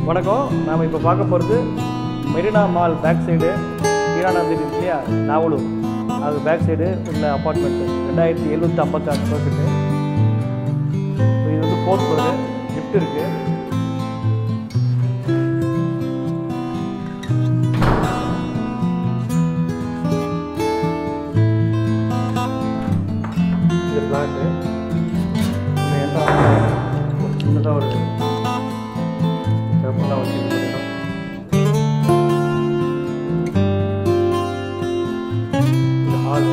வணக்கம் நாம் இப்போ பார்க்க போகிறது Marina mall back side Hiranandani இருக்கு இல்லையா நாவலூர் அது பேக் சைடு உள்ள அப்பார்ட்மெண்ட்டு ரெண்டாயிரத்தி எழுநூற்றி ஐம்பத்தாறு ஸ்கொயர் ஃபீட்டு இது வந்து ஃபோர்த் ஃப்ளோரு லிஃப்ட் இருக்குது இது ஃப்ளாட்டு இந்த எல்லாம் ஒரு சின்னதாக ஒரு பேப்பர்லாம் வச்சு இது பண்ணிடும் இது ஹாலு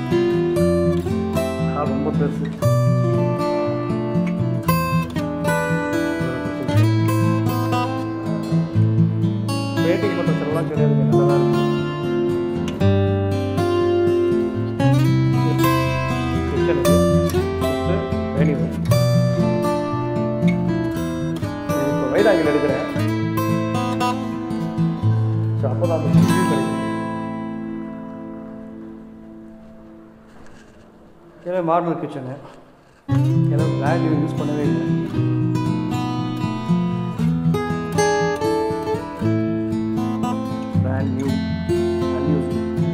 ஹால் ரொம்ப பெருசு பேட்டிக்கு மட்டும் செலவெல்லாம் கிடையாது நல்லா தான் இருக்கு கிச்சனுக்கு ஃபஸ்ட்டு வேணிவு இப்போ வைராகில் எடுக்கிறேன் ஸோ அப்போ தான் அந்த வியூ கிடைக்கும் ஏன்னா மாடல் கிச்சனு ஏன்னா வேல்யூ யூஸ் பண்ணவே இல்லை பிராண்ட் நியூ அன்யூஸ்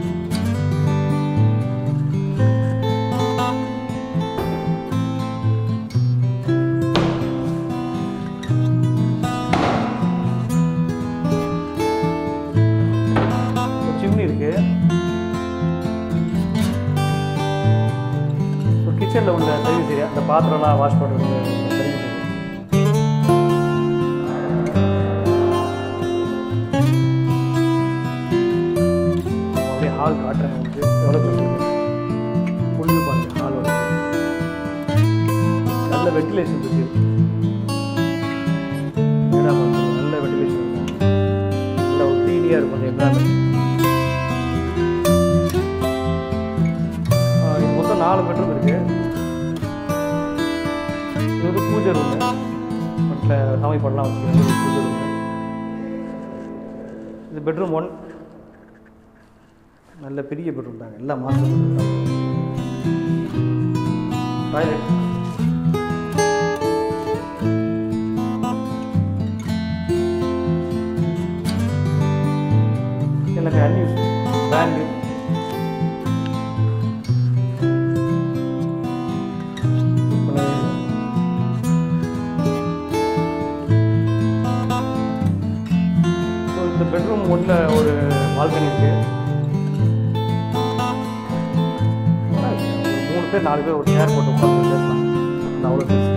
ஒரு சிம்னி இருக்கு ஒரு கிச்சனில் உள்ள சர்வீஸ் ஏரியா அந்த பாத்திரம்லாம் வாஷ் பண்ணுறது சர்வீஸ் ஏரியா அப்படியே ஹால் காட்டுறேன் வந்து எவ்வளோ பெருசு புல்லு பாருங்க ஹாலோட நல்ல வென்டிலேஷன் இருக்கு ஏன்னா பாருங்க, நல்ல வென்டிலேஷன் இருக்கும் நல்ல ஒரு க்ளீனியாக இருக்கும் அந்த என்வரான்மெண்ட் இது மொத்தம் நாலு பெட்ரூம் இருக்கு இது வந்து பூஜை ரூம் வீட்டில் சாமி பண்ணலாம் வச்சுக்கிறது ஒரு பூஜை ரூம் இது பெட்ரூம் ஒன் நல்ல பெரிய பெட்ரூம் தாங்க எல்லாம் மாஸ்டர் பெட்ரூம் தான் டாய்லெட் எனக்கு அன்யூஸ் பேண்டு இந்த பெட்ரூம் ஒன்றில் ஒரு பால்கனி இருக்கு நல்லா இருக்கு. ஒரு மூணு பேர் நாலு பேர் ஒரு சேர் போட்டு உட்காந்து பேசலாம் அந்த அவ்வளோ பெருசு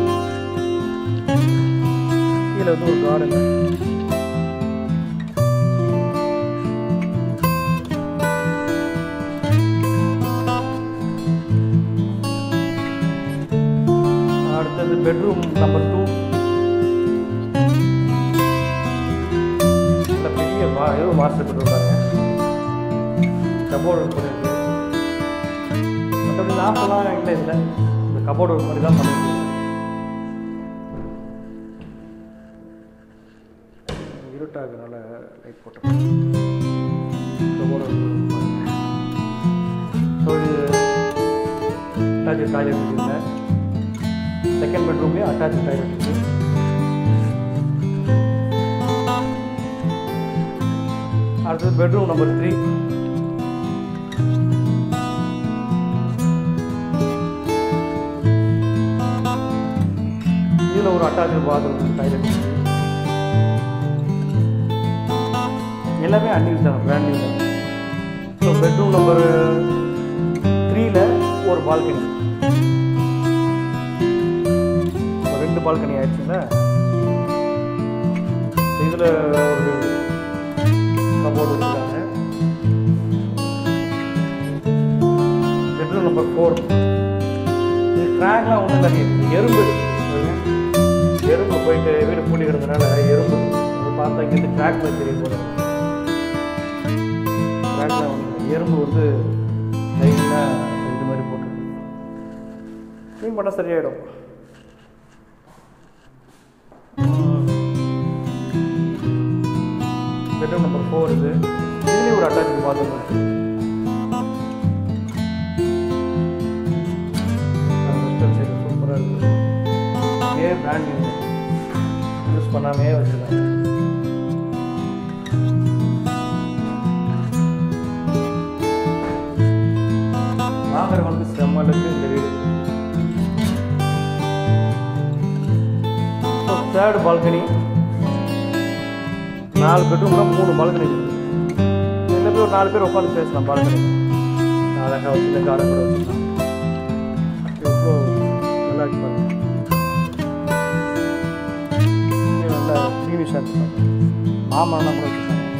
கீழே வந்து ஒரு கார்டன் அடுத்தது பெட்ரூம் நம்பர் டூ நல்ல பெரிய வா ஏதோ மாஸ்டர் பெட்ரூம் பாருங்க கபோர்டு கூட இருக்கு மற்றபடி லாஃப்ட்லாம் என்கிட்ட இல்லை இந்த கபோர்டு மாதிரி தான் பண்ணிருக்கு இருட்டாகிறனால லைட் போட்டேன் கபோர்டு ஸோ இது அட்டாச் டாய்லெட் இருக்குங்க செகண்ட் பெட்ரூம்லேயே அட்டாச் டாய்லெட் இருக்கு அடுத்தது பெட்ரூம் நம்பர் த்ரீ இதில் ஒரு அட்டாச்சு பாத்ரூம் டாய்லெட் இருக்கு எல்லாமே அன்யூஸ் தான் பிராண்ட் நியூ தான் ஸோ பெட்ரூம் நம்பர் த்ரீல ஒரு பால்கனி ரெண்டு பால்கனி ஆயிடுச்சுங்களா இதில் ஒரு கபோர்டு வச்சுருக்காங்க பெட்ரூம் நம்பர் ஃபோர் இது ட்ராக்லாம் ஒன்றும் இல்லை இது எறும்பு பாருங்க. எறும்பு போயிட்டு வீடு பூட்டி கிடந்தனால எறும்பு அது பார்த்தா இங்கேருந்து ட்ராக் மாதிரி தெரியும் போல ட்ராக்லாம் ஒன்றும் இல்லை. எறும்பு வந்து லைனாக இது மாதிரி போட்டுருக்கு க்ளீன் பண்ணால் சரியாயிடும் பெட்ரூம் நம்பர் ஃபோர் இது இதுலேயும் ஒரு அட்டாச் பாத்ரூம் இருக்கு வெஸ்டர்ன் சைடு சூப்பராக இருக்குது இதே பிராண்ட் நியூ இது யூஸ் பண்ணாமே வச்சுருக்காங்க வாங்குறவங்களுக்கு செம்மலுக்கு இந்த வீடு தேர்ட் பால்கனி நாலு பெட்ரூம்னா மூணு பால்கனி இருக்குது இதில் போய் ஒரு நாலு பேர் உட்காந்து பேசலாம் பால்கனி அழகாக வச்சு கார்டன் கூட வச்சுக்கலாம் எவ்வளோ நல்லா இருக்கு பாருங்க இங்கே நல்லா க்ளீனிஷாக இருக்கு பாருங்க. மாமரம்லாம் கூட வச்சுருக்காங்க